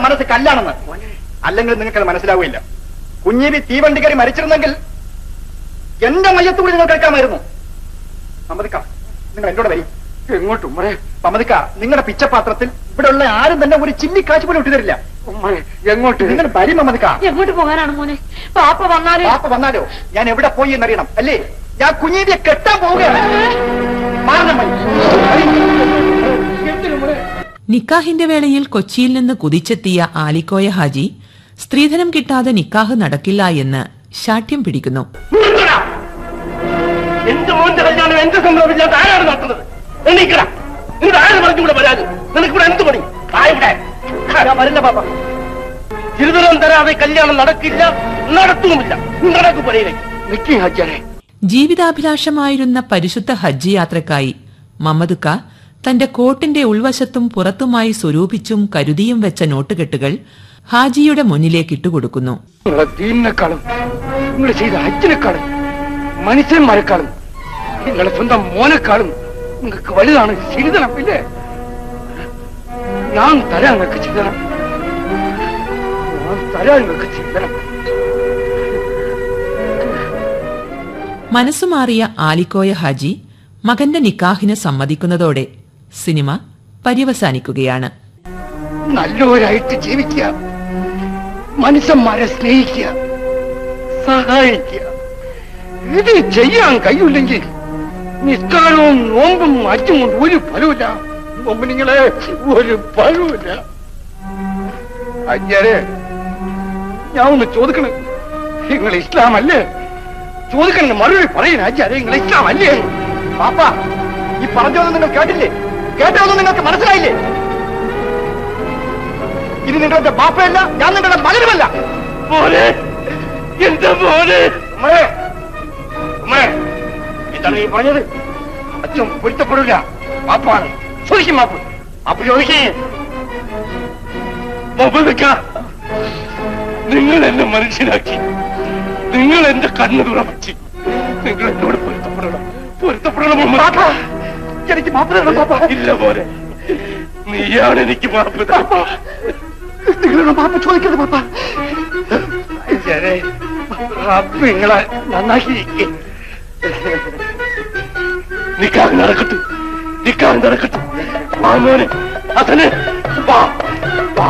മനസ്സ് കല്ലാണെന്ന് അല്ലെങ്കിൽ നിങ്ങൾക്ക് മനസ്സിലാവില്ല കുഞ്ഞിരി തീവണ്ടി കയറി മരിച്ചിരുന്നെങ്കിൽ എന്റെ മയ്യത്ത് കൂടി നിങ്ങൾ കേൾക്കാമായിരുന്നു മമതിക്ക നിങ്ങൾ എന്നോട് വരി എങ്ങോട്ടും ഉമ്മേ മമതിക്ക നിങ്ങളുടെ പിച്ചപാത്രത്തിൽ ഇവിടെ ഉള്ള ആരും തന്നെ ഒരു ചില്ലി കാശ് പോലും ഇട്ടുതരില്ല ഉമ്മേ എങ്ങോട്ട് നിങ്ങൾ വരി മമതിക്ക എങ്ങോട്ട് പോകാനാണ് മോനെ പാപ്പ വന്നാല് പാപ്പ വന്നാലോ ഞാൻ എവിടെ പോയി എന്നറിയണം അല്ലേ ഞാൻ കുഞ്ഞീതിയെ കെട്ടാൻ പോവുകയാണ് മാറണം മതി. നിക്കാഹിന്റെ വേളയിൽ കൊച്ചിയിൽ നിന്ന് കുതിച്ചെത്തിയ ആലിക്കോയ ഹാജി സ്ത്രീധനം കിട്ടാതെ നിക്കാഹ് നടക്കില്ല എന്ന് ശാഠ്യം പിടിക്കുന്നു നിർത്തടാ. എന്റെ മോന്റെ കല്യാണം എന്റെ സംഭവിച്ചാൽ ആരാണ് നടത്തുന്നത് എണീക്കട നിങ്ങളുടെ ആര് പറഞ്ഞുകൂടെ വരാത് നിനക്കിവിടെ എന്ത് പണി ആയിവിടെ ഞാൻ വരില്ല പാപ്പ തിരുവനന്തപുരം തരാതെ കല്യാണം നടക്കില്ല നടത്തുമില്ല നടക്കു പണിയിലേക്ക് നിക്കി ഹജ്ജാനെ ജീവിതാഭിലാഷമായിരുന്ന പരിശുദ്ധ ഹജ്ജ് യാത്രക്കായി മമ്മദുക്ക തന്റെ കോട്ടിന്റെ ഉൾവശത്തും പുറത്തുമായി സ്വരൂപിച്ചും കരുതിയും വെച്ച നോട്ടുകെട്ടുകൾ ഹാജിയുടെ മുന്നിലേക്ക് ഇട്ടുകൊടുക്കുന്നു നിങ്ങളെ ദീനിനെക്കാളും നിങ്ങൾ ചെയ്ത ഹജ്ജിനെക്കാളും മനുഷ്യന്മാരെക്കാളും നിങ്ങളെ സ്വന്തം മോനെക്കാളും നിങ്ങൾക്ക് വലുതാണ് ചിരിതണം ഇല്ലേ ഞാൻ തരാൻ നിങ്ങൾക്ക് ചിരിതണം ഞാൻ തരാൻ നിങ്ങൾക്ക് ചിരിതണം മനസ്സുമാറിയ ആലിക്കോയ ഹാജി മകന്റെ നിക്കാഹിന് സമ്മതിക്കുന്നതോടെ സിനിമ പര്യവസാനിക്കുകയാണ് നല്ലവരായിട്ട് ജീവിക്കുക മനുഷ്യന്മാരെ സ്നേഹിക്കുക സഹായിക്കുക ഇത് ചെയ്യാൻ കഴിയില്ലെങ്കിൽ നിസ്കാരവും നോമ്പും അച്ഛൻ കൊണ്ട് ഒരു ഫലമില്ല നോമ്പ് നിങ്ങളെ ഒരു ഫലമില്ല അജ്ഞരെ ഞാൻ ഒന്ന് ചോദിക്കണം നിങ്ങൾ ഇസ്ലാം അല്ലേ ചോദിക്കണ മറുപടി പറയുന്ന അജ്ഞരെ നിങ്ങൾ ഇസ്ലാം അല്ലേ പാപ്പ ഈ പറഞ്ഞതൊന്നും നിങ്ങൾ കേട്ടില്ലേ കേട്ടതൊന്നും നിങ്ങൾക്ക് മനസ്സിലായില്ലേ ഇത് നിങ്ങളുടെ ബാപ്പയല്ല ഞാൻ നിങ്ങളുടെ മകനുമല്ല മോനെ എന്റെ മോനെ ഉമ്മേ ഉമ്മേ എന്താണ് ഈ പറഞ്ഞത് അച്ഛൻ പൊരുത്തപ്പെടില്ല മാപ്പാണ് ചോദിക്കും മാപ്പ് മാപ്പ് ചോദിക്കേ നിങ്ങൾ എന്നെ മനുഷ്യനാക്കി നിങ്ങൾ എന്റെ കണ്ണ് തുറപ്പിച്ച് നിങ്ങൾ എന്നോട് പൊരുത്തപ്പെടണം പൊരുത്തപ്പെടണം ഉമ്മ. എനിക്ക് മാപ്പ് തരണം പാപ്പ ഇല്ല പോലെ നീയാണ് എനിക്ക് മാപ്പ് തരണം. നിങ്ങളുടെ മാപ്പ് ചോദിക്കരുത് പാപ്പ ശരി. റബ്ബ് നിങ്ങളെ നന്നാക്കി നിക്കാഹ് നടക്കട്ടെ നിക്കാഹ് നടക്കട്ടെ വാ മോനെ അസന് വാ വാ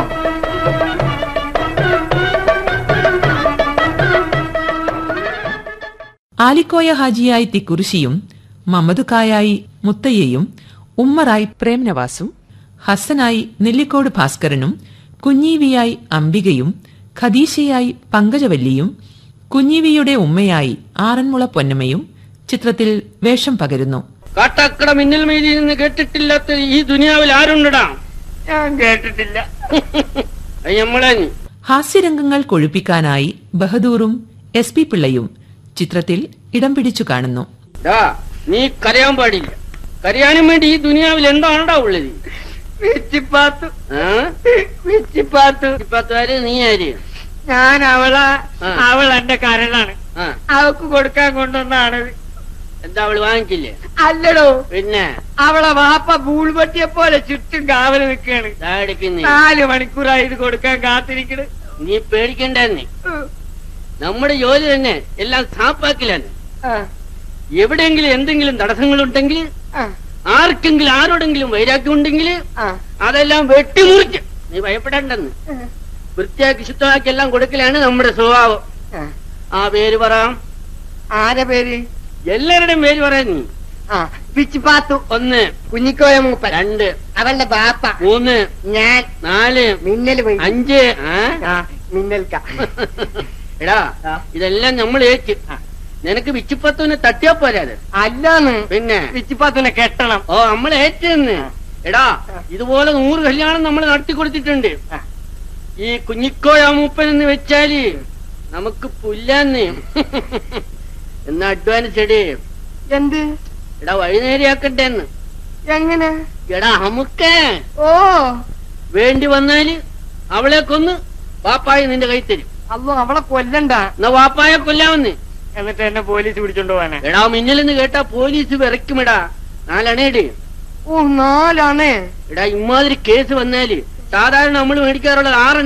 ആലിക്കോയ ഹാജിയായി തിക്കുറിശിയും മമ്മദുക്കായായി മുത്തയ്യയും ഉമ്മറായി പ്രേംനവാസും ഹസനായി നെല്ലിക്കോട് ഭാസ്കരനും കുഞ്ഞീവിയായി അംബികയും ഖദീശയായി പങ്കജവല്ലിയും കുഞ്ഞീവിയുടെ ഉമ്മയായി ആറന്മുള പൊന്നമ്മയും ചിത്രത്തിൽ വേഷം പകരുന്നു കാട്ടാക്കട മിന്നൽ മീതി നിന്ന് കേട്ടിട്ടില്ലാത്ത ഈ ദുനിയാവിൽ ആരുണ്ടടാ ഞാൻ കേട്ടിട്ടില്ല അത് നമ്മളെ നീ. ഹാസ്യരംഗങ്ങൾ കൊഴുപ്പിക്കാനായി ബഹദൂറും എസ് പി പിള്ളയും ചിത്രത്തിൽ ഇടം പിടിച്ചു കാണുന്നു ഡാ നീ കരയാൻ പാടില്ല കരയാനും വേണ്ടി ഈ ദുനിയാവിൽ എന്താണടാ ഉള്ളത് വിച്ചിപ്പാത്തു ആ? വിച്ചിപ്പാത്തു ഇപ്പത്തെ ആര് നീ ആര് ഞാൻ അവളെ ആ. അവൾ എന്റെ കരളാണ് ആ അവക്ക് കൊടുക്കാൻ കൊണ്ടുവന്നാണ് എന്താ അവള് വാങ്ങിച്ചില്ലേ അല്ലടോ പിന്നെ അവളെ വാപ്പ ബൂൾപട്ടിയെ പോലെ ചുറ്റും കാവല് നിൽക്കാണ് താടിക്കുന്നേ നാല് മണിക്കൂറായി ഇത് കൊടുക്കാൻ കാത്തിരിക്കണ് നീ പേടിക്കണ്ടെന്നേ നമ്മുടെ ജോലി തന്നെ എല്ലാം സാപ്പാക്കിലാണ് ആ, എവിടെയെങ്കിലും എന്തെങ്കിലും തടസ്സങ്ങളുണ്ടെങ്കിൽ ആ, ആർക്കെങ്കിലും ആരോടെങ്കിലും വൈരാഗ്യം ഉണ്ടെങ്കിൽ ആ. അതെല്ലാം വെട്ടിമുറിച്ച് നീ ഭയപ്പെടണ്ടെന്ന് വൃത്തിയാക്കി ശുദ്ധമാക്കി എല്ലാം കൊടുക്കലാണ് നമ്മുടെ സ്വഭാവം ആ. ആ പേര് പറയാം ആരെ പേര് എല്ലാവരുടെയും പേര് പറയാൻ നീ ആ പിച്ചിപ്പാത്തു ഒന്ന് കുഞ്ഞിക്കോയ മൂപ്പൻ രണ്ട് അവളുടെ ബാപ്പ മൂന്ന് ഞാൻ നാല് മിന്നൽ പോയി അഞ്ച് ആ? ആ മിന്നൽക്ക എടാ ആ. ഇതെല്ലാം നമ്മൾ ഏറ്റ് നിനക്ക് വിച്ചിപ്പത്തുവിനെ തട്ടിയാ പോരാത് അല്ലാന്ന് പിന്നെ പിച്ചിപ്പാത്തുനെ കെട്ടണം ഓ നമ്മൾ ഏറ്റെന്ന് എടാ ഇതുപോലെ നൂറ് കല്യാണം നമ്മൾ നടത്തി കൊടുത്തിട്ടുണ്ട് ആ. ഈ കുഞ്ഞിക്കോയ മൂപ്പൻ എന്ന് വെച്ചാല് നമുക്ക് പുല്ലാന്ന് എന്നാ അഡ്വാൻസ് എടേ എന്ത് എടാ വഴിനേരെയാക്കട്ടെ എന്ന് എങ്ങനെ എടാ നമുക്ക് ഓ വേണ്ടി വന്നാല് അവളെ കൊന്ന് വാപ്പായ നിന്റെ കൈ തരും അല്ലോ അവളെ കൊല്ലണ്ട എന്നാ വാപ്പായ കൊല്ലാമെന്ന് എന്നിട്ട് എന്നെ പോലീസ് പിടിച്ചോണ്ട് പോവാനെ എടാ മിന്നലെന്ന് കേട്ടാ പോലീസ് വിറയ്ക്കുമെടാ നാലണേട് ഓ നാലാണേ എടാ ഇമാതിരി കേസ് വന്നാല് സാധാരണ നമ്മൾ മേടിക്കാറുള്ളത് ആറ്